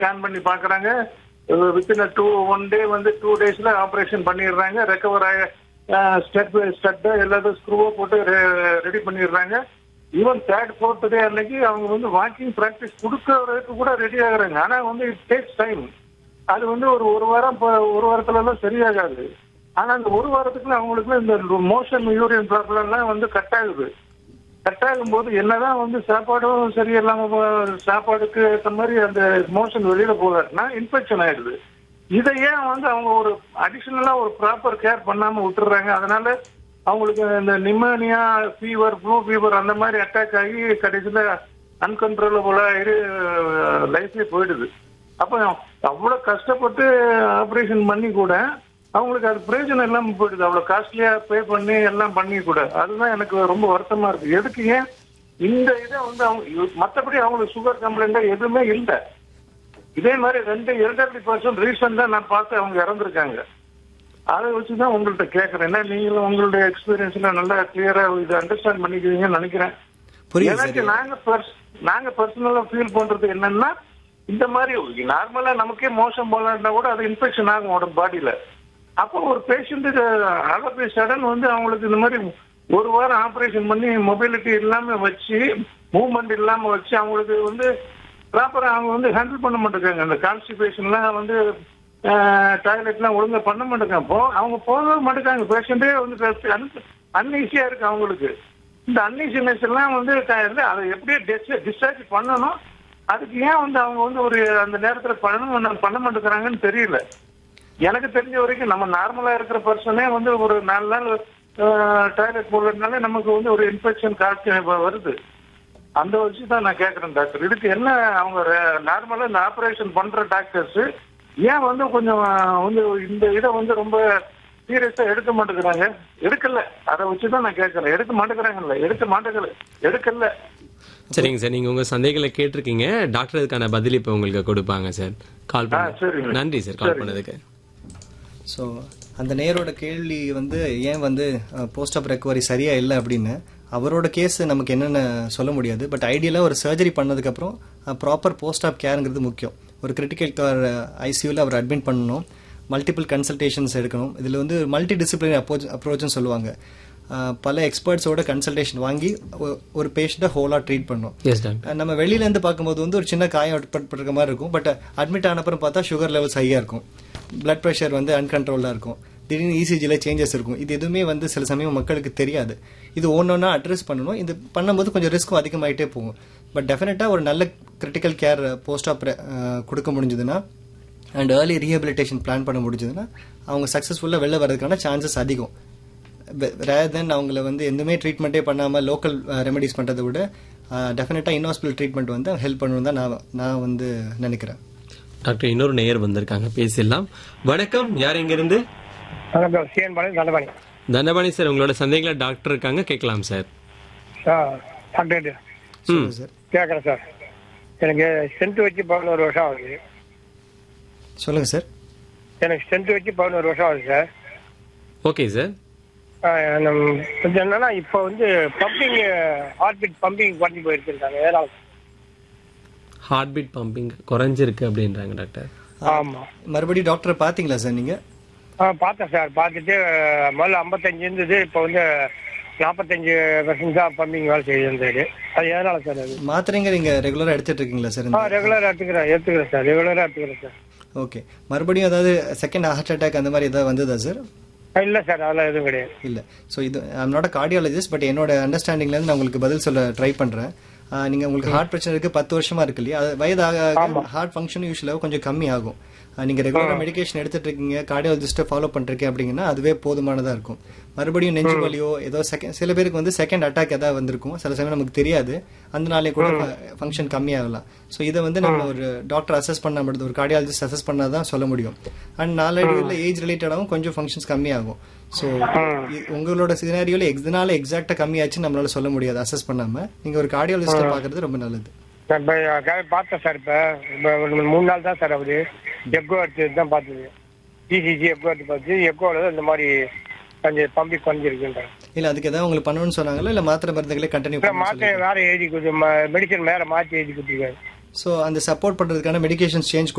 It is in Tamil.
ஸ்கேன் பண்ணி பாக்குறாங்க வித்தின் டூ ஒன் டே வந்து டூ டேஸ்ல ஆபரேஷன் பண்ணிடுறாங்க ரெக்கவர் ஆக ஸ்டெப் ஸ்டெப் எல்லாத்தையும் ஸ்க்ரூவோ போட்டு ரெடி பண்ணிடுறாங்க ஈவன் தேர்ட் ஃபோர்த் டே அன்னைக்கு அவங்க வந்து வாக்கிங் ப்ராக்டிஸ் கொடுக்கறதுக்கு கூட ரெடி ஆகுறாங்க ஆனா வந்து இட் டேக்ஸ் டைம் அது வந்து ஒரு ஒரு வாரம் ப- ஒரு வாரத்துல எல்லாம் சரியாகாது ஆனா அந்த ஒரு வாரத்துக்குள்ள அவங்களுக்கு இந்த மோஷன் யூரியன் ப்ராப்ளம் எல்லாம் வந்து கட் ஆகுது கட் ஆகும்போது என்னதான் வந்து சாப்பாடும் சரியில்லாம போ- சாப்பாடுக்கு ஏற்ற மாதிரி அந்த மோஷன் வெளியில போகாட்டினா இன்ஃபெக்ஷன் ஆயிடுது இதை ஏன் வந்து அவங்க ஒரு அடிஷனலா ஒரு ப்ராப்பர் கேர் பண்ணாம விட்டுறாங்க அதனால அவங்களுக்கு இந்த நிமோனியா ஃபீவர் ஃப்ளூ ஃபீவர் அந்த மாதிரி அட்டாக் ஆகி கடைசியில அன்கன்ட்ரோலபுளா ஆயிரு லைஃபே போயிடுது அப்ப அவ்வளவு கஷ்டப்பட்டு ஆபரேஷன் பண்ணி கூட அவங்களுக்கு அது பிரயோஜனம் இல்லாம போயிடுது அவ்வளவு காஸ்ட்லியா பே பண்ணி எல்லாம் பண்ணி கூட அதுதான் எனக்கு ரொம்ப வருத்தமா இருக்கு எதுக்கு ஏன் இந்த இதை வந்து அவங்க மத்தபடி அவங்களுக்கு சுகர் கம்ப்ளைண்ட் எதுவுமே இல்லை இதே மாதிரி ரெண்டு எல்டர்லி பர்சன் ரீசெண்டா நான் பார்த்து அவங்க இறந்துருக்காங்க அதை வச்சுதான் உங்கள்ட்ட கேக்குறேன் ஏன்னா நீங்களும் உங்களுடைய எக்ஸ்பீரியன்ஸ்ல நல்லா கிளியரா இதை அண்டர்ஸ்டாண்ட் பண்ணிக்குவீங்கன்னு நினைக்கிறேன் புரியுது எனக்கு சார் நாங்க pers- நாங்க பர்சனலா ஃபீல் பண்றது என்னன்னா இந்த மாதிரி நார்மலா நமக்கே மோசம் போலன்னா கூட அது இன்ஃபெக்ஷன் ஆகும் உடம்பு பாடியில அப்போ ஒரு பேஷண்ட்டுக்கு அலப்பி சடன் வந்து அவங்களுக்கு இந்த மாதிரி ஒரு வாரம் ஆபரேஷன் பண்ணி மொபிலிட்டி இல்லாம வச்சு மூவ்மெண்ட் இல்லாம வச்சு அவங்களுக்கு வந்து ப்ராப்பரா அவங்க வந்து ஹேண்டில் பண்ண மாட்டேங்காங்க அந்த கான்ஸ்டிபேஷன்லாம் வந்து டாய்லெட்லாம் ஒழுங்கா பண்ண மாட்டேங்காங்க அப்போ அவங்க போகவே மாட்டேங்காங்க பேஷண்டே வந்து அன்ஈஸியா இருக்கு அவங்களுக்கு இந்த அன்ஈசினஸ் எல்லாம் வந்து க- வந்து அதை எப்படியே டிஸ்சார்ஜ் பண்ணணும் அதுக்கு ஏன் வந்து அவங்க வந்து ஒரு அந்த நேரத்துல பண்ணணும் பண்ண மாட்டேங்கிறாங்கன்னு தெரியல எனக்கு தெரிஞ்ச வரைக்கும் நம்ம நார்மலா இருக்கிற பர்சனே வந்து ஒரு நாலு நாள் டாய்லெட் போடுறதுனால நமக்கு வந்து ஒரு இன்ஃபெக்ஷன் காய்ச்சல் இப்ப வருது அந்த வச்சு தான் நான் கேட்கறேன் டாக்டர் இதுக்கு என்ன அவங்க நார்மலா இந்த ஆபரேஷன் பண்ற டாக்டர்ஸ் ஏன் வந்து கொஞ்சம் வந்து இந்த இதை வந்து ரொம்ப சீரியஸா எடுக்க மாட்டேங்கிறாங்க எடுக்கல அதை வச்சு தான் நான் கேட்கறேன் எடுக்க மாட்டேங்கிறாங்கல்ல எடுக்க மாட்டேங்கல எடுக்கல சரிங்க சார் நீங்க உங்க சந்தேகங்களை கேட்டிருக்கீங்க டாக்டர் அதுக்கான பதில் இப்ப உங்களுக்கு கொடுப்பாங்க சார் கால் ஆ, சரிங்க. பண்ண நன்றி சார் கால் பண்ணதுக்கு ஸோ அந்த நேரோட கேள்வி வந்து ஏன் வந்து போஸ்ட் ஆப் ரெக்கவரி சரியா இல்லை அப்படின்னு அவரோட கேஸ் நமக்கு என்னென்ன சொல்ல முடியாது பட் ஐடியலாக ஒரு சர்ஜரி பண்ணதுக்கப்புறம் ப்ராப்பர் போஸ்ட் ஆப் கேருங்கிறது முக்கியம் ஒரு கிரிட்டிக்கல் கேர் ஐசியூவில் அவர் அட்மிட் பண்ணணும் மல்டிபிள் கன்சல்டேஷன்ஸ் எடுக்கணும் இதில் வந்து மல்டி டிசிப்ளினரி அப்ரோச் அப்ரோச்னு சொல்லுவாங்க அஹ், பல எக்ஸ்பர்ட்ஸோட கன்சல்டேஷன் வாங்கி ஒ- ஒரு பேஷண்ட்டை ஹோலாக ட்ரீட் பண்ணணும் எஸ் டாக்டர் நம்ம வெளியில இருந்து பார்க்கும்போது வந்து ஒரு சின்ன காயம் ஏற்பட்டிருக்க மாதிரி இருக்கும் பட் அட்மிட் ஆன அப்புறம் பார்த்தா சுகர் லெவல்ஸ் ஹையா இருக்கும் பிளட் ப்ரெஷர் வந்து அன்கண்ட்ரோல்டாக இருக்கும் திடீர்னு இசிஜியில் சேஞ்சஸ் இருக்கும் இது எதுவுமே வந்து சில சமயம் மக்களுக்கு தெரியாது இது ஒன்றொன்னா அட்ரஸ் பண்ணணும் இது பண்ணும்போது கொஞ்சம் ரிஸ்க்கும் அதிகமாயிட்டே போகும் பட் டெஃபினட்டாக ஒரு நல்ல கிரிட்டிக்கல் கேர் போஸ்ட் ஆப் கொடுக்க முடிஞ்சதுன்னா அண்ட் ஏர்லி ரீஹபிலிட்டேஷன் பிளான் பண்ண முடிஞ்சதுன்னா அவங்க சக்ஸஸ்ஃபுல்லாக வெளில வர்றதுக்கான சான்சஸ் அதிகம் ரேர் தென் அவங்கள வந்து எதுவுமே ட்ரீட்மெண்ட்டே பண்ணாமல் லோக்கல் ரெமெடிஸ் பண்ணுறதை விட டெஃபினட்டாக இன்ஹாஸ்பிட்டல் ட்ரீட்மெண்ட் வந்து ஹெல்ப் பண்ணணும் தான் நான் நான் வந்து நினைக்கிறேன் டாக்டர் இன்னொரு நேயர் வந்திருக்காங்க பேசிடலாம் வணக்கம் யார் இங்க இருந்து வணக்கம் சிஎன் பாளையம் தண்டபாணி தண்டபாணி சார் உங்களோட சந்தேகங்களை டாக்டர் இருக்காங்க கேட்கலாம் சார் சார் டாக்டர் ம் சார் கேட்குறேன் சார் எனக்கு ஸ்ட்ரென்த் வச்சு பதினோரு வருஷம் ஆகுது சொல்லுங்கள் சார் எனக்கு ஸ்ட்ரென்த் வச்சு பதினோரு வருஷம் ஆகுது சார் ஓகே சார் ஆஹ் நம்ம கொஞ்சம் என்னன்னா இப்போ வந்து பம்பிங் ஹார்ட்பீட் பம்பிங் குறைஞ்சி போயிருக்காங்க ஏதாவது ஹார்ட் பீட் பம்பிங் குறைஞ்சிருக்கு அப்படின்றாங்க டாக்டர் ஆமா மறுபடியும் டாக்டரை பார்த்தீங்களா சார் நீங்கள் ஆ பார்த்தேன் சார் பார்த்துட்டு முதல்ல ஐம்பத்தஞ்சு இருந்தது இப்போ வந்து நாற்பத்தஞ்சு பர்சன்ட் தான் பம்பிங் வேலை செய்யுது இருந்தது அது எதனால சார் அது மாத்திரைங்க நீங்கள் ரெகுலராக எடுத்துட்டு இருக்கீங்களா சார் ஆ ரெகுலராக எடுத்துக்கிறேன் எடுத்துக்கிறேன் சார் ரெகுலராக எடுத்துக்கிறேன் சார் ஓகே மறுபடியும் ஏதாவது செகண்ட் ஹார்ட் அட்டாக் அந்த மாதிரி ஏதாவது வந்ததா சார் இல்லை சார் அதெல்லாம் எதுவும் கிடையாது இல்லை ஸோ இது ஐம் நாட் கார்டியாலஜிஸ்ட் பட் என்னோட அண்டர்ஸ்டாண்டிங்லேருந்து நான் உங்களுக்கு பதில் சொல்ல ட்ரை பண்ணுறேன் நீங்கள் உங்களுக்கு ஹார்ட் பிரச்சனை இருக்கு பத்து வருஷமா இருக்கு இல்லையா அது வயதாக ஹார்ட் ஃபங்க்ஷன் யூஸ்வலாக கொஞ்சம் கம்மி ஆகும் அஹ் நீங்க ரெகுலராக மெடிகேஷன் எடுத்துட்டு இருக்கீங்க கார்டியாலஜிஸ்ட்டை ஃபாலோ பண்ணிருக்கீங்க அப்படிங்கன்னா அதுவே போதுமானதாக இருக்கும் மறுபடியும் நெஞ்சு வலியோ ஏதோ செகண்ட் சில பேருக்கு வந்து செகண்ட் அட்டாக் ஏதாவது வந்திருக்கும் சில சமயம் நமக்கு தெரியாது அந்த நாளே கூட ஃபங்க்ஷன் கம்மியாகலாம் ஸோ இதை வந்து நம்ம ஒரு டாக்டர் அசஸ் பண்ண மட்டும் ஒரு கார்டியாலஜிஸ்ட் அசஸ் பண்ணால் தான் சொல்ல முடியும் அண்ட் நாளடைவில் ஏஜ் ரிலேட்டடாகவும் கொஞ்சம் ஃபங்க்ஷன்ஸ் கம்மியாகும் ஸோ உங்களோட சினாரியோல எக்ஸ்னால எக்ஸாக்டா கம்மியாச்சுன்னு நம்மளால சொல்ல முடியாது அசஸ் பண்ணாம நீங்க ஒரு கார்டியாலஜிஸ்ட பாக்குறது ரொம்ப நல்லது நான் இப்போ கா- பார்த்தேன் சார் இப்போ இப்போ ஒரு மூணு நாள் தான் சார் ஆகுது எக்கோ எடுத்து தான் பார்த்தது இசிஜி எக்கோ எடுத்து பார்த்து எக்கோவில் தான் இந்த மாதிரி கொஞ்சம் பம்பி குறைஞ்சிருக்குன்றாங்க இல்ல அதுக்கு ஏதாவது உங்களுக்கு பண்ணணும்னு சொன்னாங்களா இல்ல மாத்திரை மருந்துகளே கண்டினியூ இல்லை பண்ண மாத்திரை வேற எழுதி கொடுத்து மெடிசன் வேற மாற்றி எழுதி கொடுத்துருக்காரு ஸோ அந்த சப்போர்ட் பண்ணுறதுக்கான மெடிகேஷன்ஸ் சேஞ்ச்